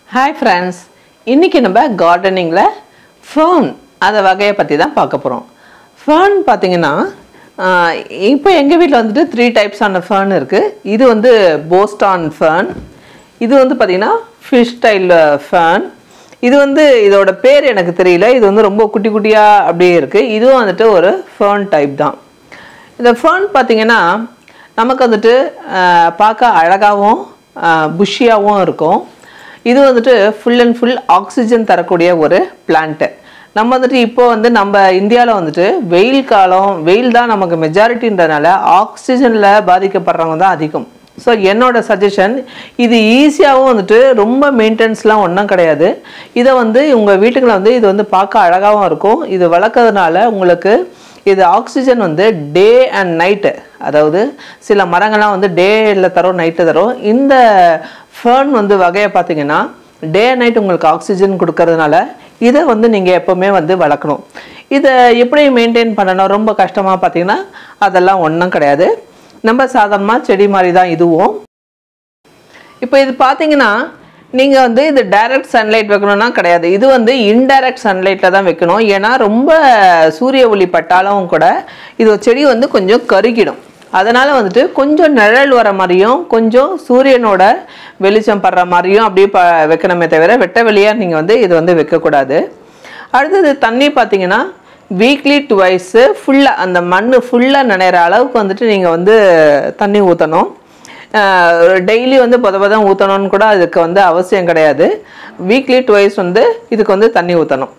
hi friends இன்றைக்கி நம்ம கார்டனிங்கில் fern அதை வகையை பற்றி தான் பார்க்க போகிறோம் ஃபேர்ன் பார்த்தீங்கன்னா இப்போ எங்கள் வீட்டில் வந்துட்டு த்ரீ டைப்ஸான ஃபேர்ன் இருக்குது இது வந்து போஸ்டான் ஃபேர்ன் இது வந்து பார்த்திங்கன்னா ஃபிஷ் ஸ்டைல் ஃபேர்ன் இது வந்து இதோட பேர் எனக்கு தெரியல இது வந்து ரொம்ப குட்டி குட்டியாக அப்படியே இருக்குது இதுவும் வந்துட்டு ஒரு ஃபேர்ன் டைப் தான் இந்த ஃபேர்ன் பார்த்தீங்கன்னா நமக்கு வந்துட்டு ஆஹ், பார்க்க அழகாகவும் புஷியாகவும் இருக்கும் இது வந்துட்டு ஃபுல் அண்ட் ஃபுல் ஆக்சிஜன் தரக்கூடிய ஒரு பிளான்ட்டு நம்ம வந்துட்டு இப்போ வந்து நம்ம இந்தியாவில் வந்துட்டு வெயில் காலம் வெயில் தான் நமக்கு மெஜாரிட்டின்றனால ஆக்சிஜனில் பாதிக்கப்படுறவங்க தான் அதிகம் ஸோ என்னோட சஜஷன் இது ஈஸியாகவும் வந்துட்டு ரொம்ப மெயின்டெனன்ஸ்லாம் ஒன்றும் கிடையாது இதை வந்து உங்கள் வீட்டுக்குள்ள வந்து இது வந்து பார்க்க அழகாகவும் இருக்கும் இது வளர்க்கறதுனால உங்களுக்கு இது ஆக்சிஜன் வந்து டே அண்ட் நைட்டு அதாவது சில மரங்கள்லாம் வந்து டேயில் தரும் நைட்டு தரும் இந்த ஃபேர்ன் வந்து வகையை பார்த்தீங்கன்னா டே அண்ட் நைட் உங்களுக்கு ஆக்சிஜன் கொடுக்கறதுனால இதை வந்து நீங்கள் எப்போவுமே வந்து வளர்க்கணும் இதை எப்படி மெயின்டைன் பண்ணணும் ரொம்ப கஷ்டமாக பார்த்தீங்கன்னா அதெல்லாம் ஒன்றும் கிடையாது நம்ம சாதாரணமாக செடி மாதிரி தான் இதுவும் இப்போ இது பார்த்தீங்கன்னா நீங்கள் வந்து இது டைரக்ட் சன்லைட் வைக்கணும்னா கிடையாது இது வந்து இன்டைரக்ட் சன்லைட்டில் தான் வைக்கணும் ஏன்னா ரொம்ப சூரிய ஒளி பட்டாலும் கூட இது செடி வந்து கொஞ்சம் கருகிடும் அதனால் வந்துட்டு கொஞ்சம் நிழல் வர மாதிரியும் கொஞ்சம் சூரியனோட வெளிச்சம் படுற மாதிரியும் அப்படியே ப வைக்கணுமே தவிர வெட்ட வெளியாக நீங்கள் வந்து இது வந்து வைக்கக்கூடாது அடுத்தது தண்ணி பார்த்தீங்கன்னா வீக்லி டுவைஸு ஃபுல்லாக அந்த மண் ஃபுல்லாக நினைற அளவுக்கு வந்துட்டு நீங்கள் வந்து தண்ணி ஊற்றணும் டெய்லி வந்து பொத பொதம் ஊற்றணும்னு கூட அதுக்கு வந்து அவசியம் கிடையாது வீக்லி டுவைஸ் வந்து இதுக்கு வந்து தண்ணி ஊற்றணும்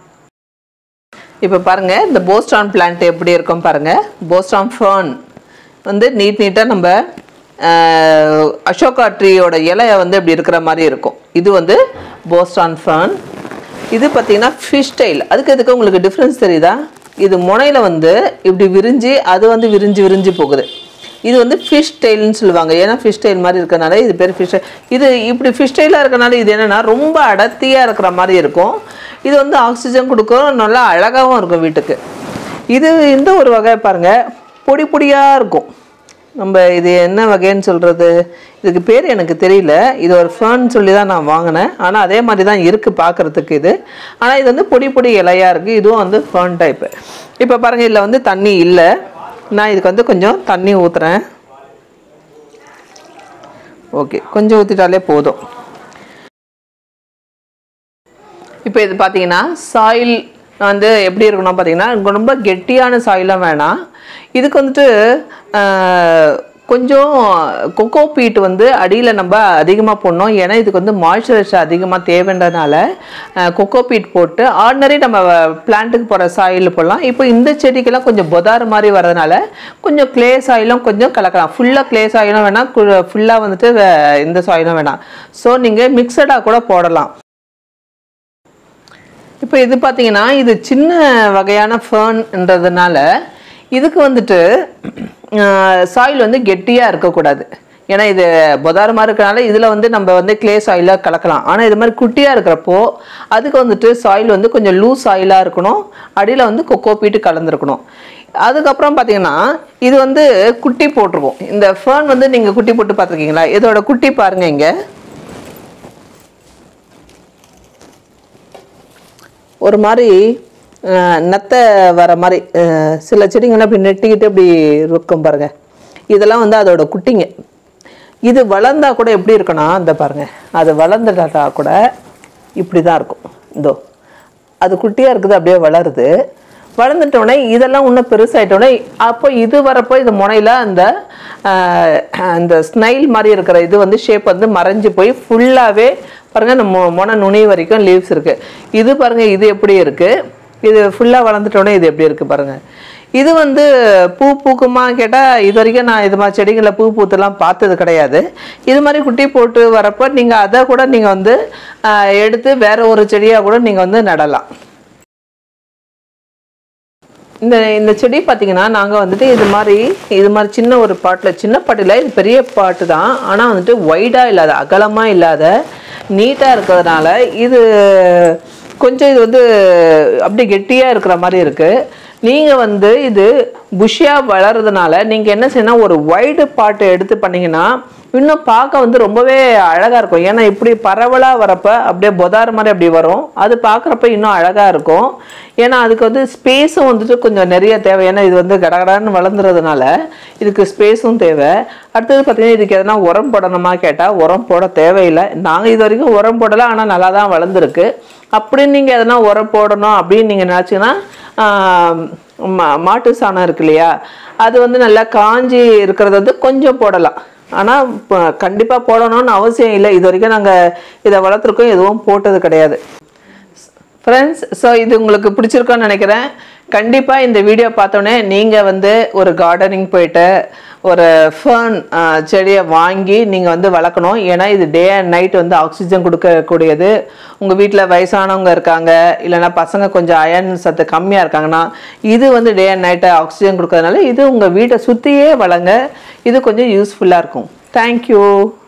இப்போ பாருங்கள் இந்த போஸ்டான் பிளான்ட் எப்படி இருக்கும் பாருங்கள் போஸ்டான் ஃபேர்ன் வந்து நீட் நீட்டாக நம்ம அஹ், அசோகா ட்ரீயோட இலையை வந்து இப்படி இருக்கிற மாதிரி இருக்கும் இது வந்து போஸ்டான் ஃபேர்ன் இது பார்த்தீங்கன்னா ஃபிஷ் டைல் அதுக்கு இதுக்கு உங்களுக்கு டிஃப்ரென்ஸ் தெரியுதா இது முனையில் வந்து இப்படி விரிஞ்சு அது வந்து விரிஞ்சு விரிஞ்சு போகுது இது வந்து ஃபிஷ் டெயில்னு சொல்லுவாங்க ஏன்னா ஃபிஷ் டெயில் மாதிரி இருக்கனால இது பேர் ஃபிஷ் இது இப்படி ஃபிஷ் டெயிலாக இருக்கனால இது என்னென்னா ரொம்ப அடர்த்தியாக இருக்கிற மாதிரி இருக்கும் இது வந்து ஆக்சிஜன் கொடுக்கும் நல்லா அழகாகவும் இருக்கும் வீட்டுக்கு இது இந்த ஒரு வகை பாருங்கள் பொடி பொடியாக இருக்கும் நம்ம இது என்ன வகைன்னு சொல்கிறது இதுக்கு பேர் எனக்கு தெரியல இது ஒரு ஃபேன் சொல்லி தான் நான் வாங்கினேன் ஆனால் அதே மாதிரி தான் இருக்குது பார்க்குறதுக்கு இது ஆனால் இது வந்து பொடி பொடி இலையாக இருக்குது இதுவும் வந்து ஃபேன் டைப்பு இப்போ பாருங்கள் இதில் வந்து தண்ணி இல்லை நான் இதுக்கு வந்து கொஞ்சம் தண்ணி ஊற்றுறேன் ஓகே கொஞ்சம் ஊற்றிட்டாலே போதும் இப்போ இது பார்த்தீங்கன்னா சாயில் வந்து எப்படி இருக்கணும் பார்த்தீங்கன்னா ரொம்ப கெட்டியான சாயிலாம் வேணாம் இதுக்கு வந்துட்டு ஆஹ், கொஞ்சம் கொக்கோ பீட் வந்து அடியில் நம்ம அதிகமாக போடணும் ஏன்னா இதுக்கு வந்து மாய்ஸ்சரைசர் அதிகமாக தேவைன்றதுனால கொக்கோ பீட் போட்டு ஆர்டினரி நம்ம பிளான்ட்டுக்கு போகிற சாயில் போடலாம் இப்போ இந்த செடிக்கெல்லாம் கொஞ்சம் பொதார் மாதிரி வர்றதுனால கொஞ்சம் க்ளே சாயிலும் கொஞ்சம் கலக்கலாம் ஃபுல்லாக க்ளே சாயிலும் வேணாம் ஃபுல்லாக வந்துட்டு வே- இந்த சாயிலும் வேணாம் ஸோ நீங்கள் மிக்சடாக கூட போடலாம் இப்போ இது பார்த்தீங்கன்னா இது சின்ன வகையான ஃபேர்ன்ன்றதுனால இதுக்கு வந்துட்டு சாயில் வந்து கெட்டியாக இருக்கக்கூடாது ஏன்னா இது பொதாரமாக இருக்கனால இதில் வந்து நம்ம வந்து க்ளே சாயிலாக கலக்கலாம் ஆனால் இது மாதிரி குட்டியாக இருக்கிறப்போ அதுக்கு வந்துட்டு சாயில் வந்து கொஞ்சம் லூஸ் சாயிலாக இருக்கணும் அடியில் வந்து கொக்கோ பீட்டு கலந்துருக்கணும் அதுக்கப்புறம் பார்த்தீங்கன்னா இது வந்து குட்டி போட்டிருக்கும் இந்த ஃபேர்ன் வந்து நீங்கள் குட்டி போட்டு பார்த்துருக்கீங்களா இதோட குட்டி பாருங்க இங்கே ஒரு மாதிரி அஹ், நத்தை வர மாதிரி அஹ், சில செடிங்கள்லாம் இப்படி நெட்டிக்கிட்டு இப்படி இருக்கும் பாருங்க இதெல்லாம் வந்து அதோட குட்டிங்க இது வளர்ந்தா கூட எப்படி இருக்குன்னா இந்த பாருங்க அது வளர்ந்துட்டா கூட இப்படி தான் இருக்கும் இதோ அது குட்டியாக இருக்குது அப்படியே வளருது வளர்ந்துட்ட உடனே இதெல்லாம் இன்னும் பெருசாயிட்ட உடனே அப்போ இது வரப்போ இது முனையில் அந்த ஆஹ், அந்த ஸ்னைல் மாதிரி இருக்கிற இது வந்து ஷேப் வந்து மறைஞ்சு போய் ஃபுல்லாகவே பாருங்கள் இந்த மொ மொன நுனி வரைக்கும் லீவ்ஸ் இருக்குது இது பாருங்கள் இது எப்படி இருக்குது இது ஃபுல்லாக வளர்ந்துட்ட உடனே இது எப்படி இருக்குது பாருங்கள் இது வந்து பூ பூக்குமா கேட்டால் இது வரைக்கும் நான் இது மாதிரி செடிகளை பூ பூத்துலாம் பார்த்தது கிடையாது இது மாதிரி குட்டி போட்டு வரப்போ நீங்கள் அதை கூட நீங்கள் வந்து ஆஹ், எடுத்து வேற ஒரு செடியாக கூட நீங்கள் வந்து நடலாம் இந்த இந்த செடி பார்த்தீங்கன்னா நாங்கள் வந்துட்டு இது மாதிரி இது மாதிரி சின்ன ஒரு பாட்டில் சின்ன பாட்டில் இது பெரிய பாட்டு தான் ஆனால் வந்துட்டு ஒய்டாக இல்லாத அகலமாக இல்லாத நீட்டாக இருக்கிறதுனால இது கொஞ்சம் இது வந்து அப்படி கெட்டியாக இருக்கிற மாதிரி இருக்குது நீங்கள் வந்து இது புஷியாக வளர்றதுனால நீங்கள் என்ன செய்யணும் ஒரு வைடு பாட்டு எடுத்து பண்ணீங்கன்னா இன்னும் பார்க்க வந்து ரொம்பவே அழகாக இருக்கும் ஏன்னா இப்படி பரவலாக வரப்ப அப்படியே பொதார் மாதிரி அப்படி வரும் அது பார்க்குறப்ப இன்னும் அழகாக இருக்கும் ஏன்னா அதுக்கு வந்து ஸ்பேஸும் வந்துட்டு கொஞ்சம் நிறைய தேவை ஏன்னா இது வந்து கடகடான்னு வளர்ந்துறதுனால இதுக்கு ஸ்பேஸும் தேவை அடுத்தது பார்த்தீங்கன்னா இதுக்கு எதனா உரம் போடணுமா கேட்டால் உரம் போட தேவையில்லை நாங்கள் இது வரைக்கும் உரம் போடலை ஆனால் நல்லா தான் வளர்ந்துருக்கு அப்படின்னு நீங்கள் எதனா உரம் போடணும் அப்படின்னு நீங்கள் நினச்சிங்கன்னா மா- மாட்டு சாணம் இருக்கு இல்லையா அது வந்து நல்லா காஞ்சி இருக்கிறது வந்து கொஞ்சம் போடலாம் ஆனால் கண்டிப்பாக போடணும்னு அவசியம் இல்லை இது வரைக்கும் நாங்கள் இதை வளர்த்துருக்கோம் எதுவும் போட்டது கிடையாது ஃப்ரெண்ட்ஸ் ஸோ இது உங்களுக்கு பிடிச்சிருக்கோன்னு நினைக்கிறேன் கண்டிப்பாக இந்த வீடியோ பார்த்தோன்னே நீங்கள் வந்து ஒரு கார்டனிங் போயிட்டு ஒரு ஃபர்ன் செடியை வாங்கி நீங்கள் வந்து வளர்க்கணும் ஏன்னா இது டே அண்ட் நைட் வந்து ஆக்சிஜன் கொடுக்கக்கூடியது உங்கள் வீட்டில் வயசானவங்க இருக்காங்க இல்லைன்னா பசங்க கொஞ்சம் அயன் சத்து கம்மியாக இருக்காங்கன்னா இது வந்து டே அண்ட் நைட்டு ஆக்சிஜன் கொடுக்கறதுனால இது உங்கள் வீட்டை சுற்றியே வளங்க இது கொஞ்சம் யூஸ்ஃபுல்லாக இருக்கும் தேங்க்யூ